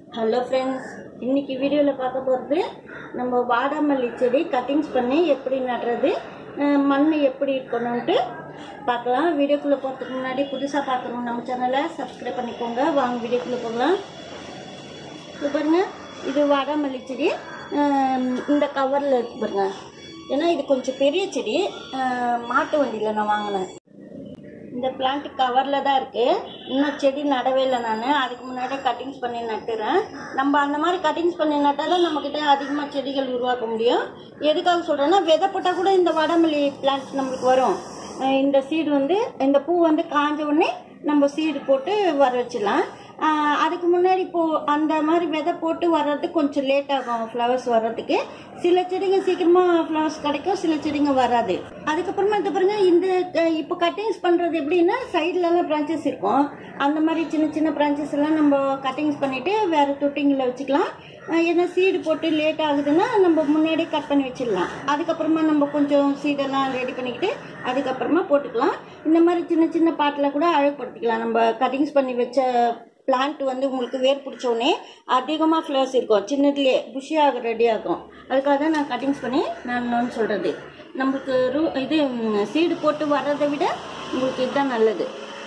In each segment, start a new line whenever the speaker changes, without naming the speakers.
hello friends இன்னைக்கு வீடியோவில் பார்க்க போகிறது நம்ம வாடாமல்லி செடி கட்டிங்ஸ் பண்ணி எப்படி நடுறது அஹ் மண் எப்படி இருக்கணும்ட்டு பார்க்கலாம் வீடியோக்குள்ளே போகிறதுக்கு முன்னாடி புதுசாக பார்க்கணும் நம்ம சேனலை சப்ஸ்கிரைப் பண்ணிக்கோங்க வாங்க வீடியோக்குள்ளே போகலாம் இது பாருங்க இது வாடாமல்லி செடி அஹ் இந்த கவரில் இருக்கு பாருங்க ஏன்னா இது கொஞ்சம் பெரிய செடி அஹ் மாட்டு வண்டியில் நான் வாங்கினேன் இந்த பிளான்ட் கவரில் தான் இருக்குது இன்னும் செடி நடவே இல்லை நான் அதுக்கு முன்னாடி கட்டிங்ஸ் பண்ணி நட்டுறேன் நம்ம அந்த மாதிரி கட்டிங்ஸ் பண்ணி நட்டால் தான் நம்மக்கிட்ட அதிகமாக செடிகள் உருவாக்க முடியும் எதுக்காக சொல்கிறேன்னா விதை போட்டால் கூட இந்த வடமல்லி பிளான்ட் நம்மளுக்கு வரும் அஹ் இந்த சீடு வந்து இந்த பூ வந்து காஞ்ச உடனே நம்ம சீடு போட்டு வர வச்சிடலாம் ஆஹ் அதுக்கு முன்னாடி இப்போ அந்த மாதிரி விதை போட்டு வர்றதுக்கு கொஞ்சம் லேட் ஆகும் ஃப்ளவர்ஸ் வர்றதுக்கு சில செடிங்க சீக்கிரமா ஃப்ளவர்ஸ் கிடைக்கும் சில செடிங்க வராது அதுக்கப்புறமா இந்த பாருங்க இந்த அஹ், இப்போ கட்டிங்ஸ் பண்றது எப்படின்னா சைட்ல எல்லாம் பிரான்ச்சஸ் இருக்கும் அந்த மாதிரி சின்ன சின்ன பிரான்ச்சஸ் எல்லாம் நம்ம கட்டிங்ஸ் பண்ணிட்டு வேற தொட்டிங்கில் வச்சுக்கலாம் அஹ், ஏன்னா சீடு போட்டு லேட் ஆகுதுன்னா நம்ம முன்னாடி கட் பண்ணி வச்சிடலாம் அதுக்கப்புறமா நம்ம கொஞ்சம் சீடெல்லாம் ரெடி பண்ணிக்கிட்டு அதுக்கப்புறமா போட்டுக்கலாம் இந்த மாதிரி சின்ன சின்ன பாட்டில் கூட அழகுபடுத்திக்கலாம் நம்ம கட்டிங்ஸ் பண்ணி வச்ச பிளான்ட் வந்து உங்களுக்கு வேர் பிடிச்ச உடனே அதிகமாக ஃப்ளவர்ஸ் இருக்கும் சின்னதுலேயே புஷியாக ரெடி ஆகும் அதுக்காக தான் நான் கட்டிங்ஸ் பண்ணி நான் சொல்கிறது நம்மளுக்கு ரூ இது சீடு போட்டு வர்றதை விட உங்களுக்கு இதுதான் நல்லது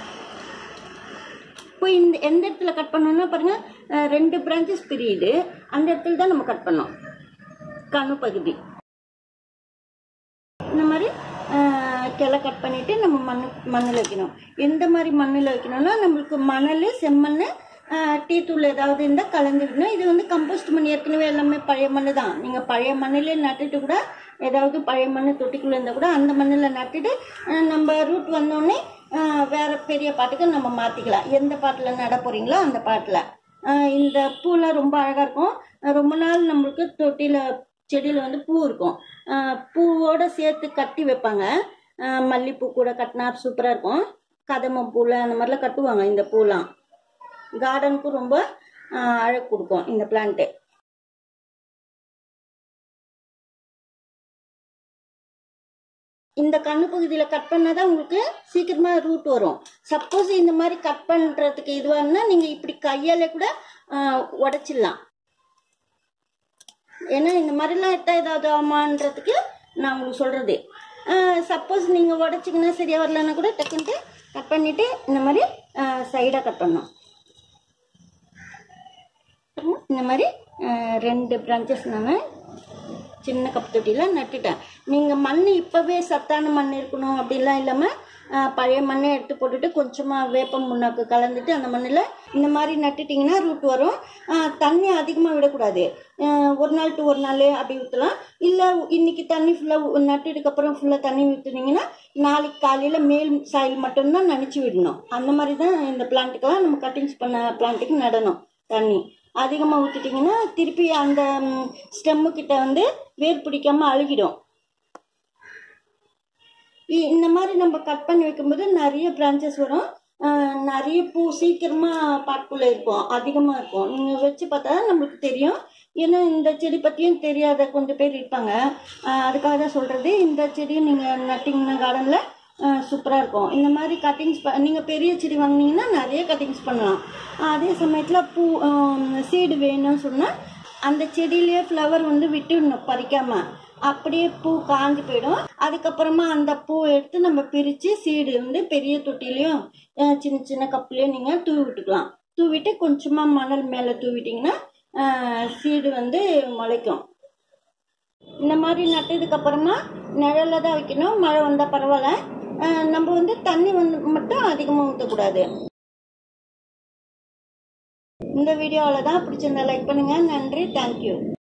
இப்போ இந்த எந்த இடத்துல கட் பண்ணணும்னா பாருங்க அஹ், ரெண்டு பிரான்ச்சஸ் பிரியுது அந்த இடத்துல தான் நம்ம கட் பண்ணோம் கணு பகுதி இந்த மாதிரி அஹ், கிளை கட் பண்ணிட்டு நம்ம மண் மண்ணில் வைக்கணும் எந்த மாதிரி மண்ணில் வைக்கணும்னா நம்மளுக்கு மணல் செம்மண் அஹ், டீ தூள் ஏதாவது இருந்தால் கலந்து விடணும் இது வந்து கம்போஸ்ட் மண் ஏற்கனவே எல்லாமே பழைய மண் தான் நீங்கள் பழைய மண்ணிலே நட்டுட்டு கூட ஏதாவது பழைய மண் தொட்டிக்குள்ளே இருந்தால் கூட அந்த மண்ணில் நட்டுட்டு அஹ், நம்ம ரூட் வந்தோடனே அஹ், வேற பெரிய பாட்டுக்கு நம்ம மாற்றிக்கலாம் எந்த பாட்டில் நட போகிறீங்களோ அந்த பாட்டில் இந்த பூலாம் ரொம்ப அழகாக இருக்கும் அஹ், ரொம்ப நாள் நம்மளுக்கு தொட்டியில் செடியில் வந்து பூ இருக்கும் அஹ் பூவோட சேர்த்து கட்டி வைப்பாங்க அஹ் மல்லிப்பூ கூட கட்டினா சூப்பராக இருக்கும் கதம்ப பூவில் அந்த மாதிரிலாம் கட்டுவாங்க இந்த பூலாம் கார்டனுக்கும் ரொம்ப அஹ் அழகு கொடுக்கும் இந்த பிளான்ட்டு இந்த கண்ணு பகுதியில் கட் பண்ணால் தான் உங்களுக்கு சீக்கிரமாக ரூட் வரும் சப்போஸ் இந்த மாதிரி கட் பண்ணுறதுக்கு இதுவாகனா நீங்கள் இப்படி கையால் கூட உடச்சிடலாம் ஏன்னா இந்த மாதிரிலாம் எடுத்தால் ஏதாவது ஆமான்றதுக்கு நான் உங்களுக்கு சொல்கிறது சப்போஸ் நீங்கள் உடச்சிங்கன்னா சரியாக வரலன்னா கூட டக்குன்ட்டு கட் பண்ணிவிட்டு இந்த மாதிரி சைடாக கட் பண்ணணும் பாருங்க, இந்த மாதிரி அஹ், ரெண்டு பிரான்ச்சஸ் நான் சின்ன கப் தொட்டியில் நட்டுட்டேன் நீங்கள் மண் இப்போவே சத்தான மண் இருக்கணும் அப்படிலாம் இல்லாமல் பழைய மண்ணை எடுத்து போட்டுட்டு கொஞ்சமாக வேப்பம் முன்னாக்கு கலந்துட்டு அந்த மண்ணில் இந்த மாதிரி நட்டுட்டிங்கன்னா ரூட் வரும் அஹ், தண்ணி அதிகமாக விடக்கூடாது அஹ், ஒரு நாள் டு ஒரு நாள் அப்படி ஊற்றலாம் இல்லை இன்னைக்கு தண்ணி ஃபுல்லாக நட்டுட்டுக்கப்புறம் ஃபுல்லாக தண்ணி ஊற்றுனீங்கன்னா நாளைக்கு காலையில் மேல் சாயில் மட்டும்தான் நனைச்சி விடணும் அந்த மாதிரி தான் இந்த பிளான்ட்டுக்கெல்லாம் நம்ம கட்டிங்ஸ் பண்ண பிளான்ட்டுக்கு நடணும் தண்ணி அதிகமாக ஊற்றிட்டிங்கன்னா திருப்பி அந்த ஸ்டெம்மு கிட்ட வந்து வேர் பிடிக்காம அழுகிடும் இ- இந்த மாதிரி நம்ம கட் பண்ணி வைக்கும்போது நிறைய பிரான்ச்சஸ் வரும் அஹ் நிறைய பூ சீக்கிரமாக பாட்டுக்குள்ளே இருக்கும் அதிகமாக இருக்கும் நீங்கள் வச்சு பார்த்தா நம்மளுக்கு தெரியும் ஏன்னா இந்த செடி பற்றியும் தெரியாத கொஞ்சம் பேர் இருப்பாங்க அஹ் அதுக்காக தான் சொல்கிறது இந்த செடியும் நீங்கள் நட்டிங்கன்னா கார்டனில் சூப்பராக இருக்கும் இந்த மாதிரி கட்டிங்ஸ் ப நீங்கள் பெரிய செடி வாங்குனீங்கன்னா நிறைய கட்டிங்ஸ் பண்ணலாம் அதே சமயத்தில் பூ சீடு வேணும்னு சொன்னால் அந்த செடியிலேயே ஃப்ளவர் வந்து விட்டுடணும் பறிக்காம அப்படியே பூ காஞ்சு போயிடும் அதுக்கப்புறமா அந்த பூ எடுத்து நம்ம பிரித்து சீடு வந்து பெரிய தொட்டிலையும் அஹ், சின்ன சின்ன கப்லேயும் நீங்கள் தூவி விட்டுக்கலாம் தூவிட்டு கொஞ்சமாக மணல் மேலே தூவிட்டிங்கன்னா சீடு வந்து முளைக்கும் இந்த மாதிரி நட்டதுக்கு அப்புறமா நிழல்ல தான் வைக்கணும் மழை வந்தால் பரவாயில்ல அஹ், நம்ம வந்து தண்ணி வந்து மட்டும் அதிகமாக ஊற்றக்கூடாது இந்த வீடியோவில் தான் பிடிச்சிருந்தா லைக் பண்ணுங்கள் நன்றி தேங்க்யூ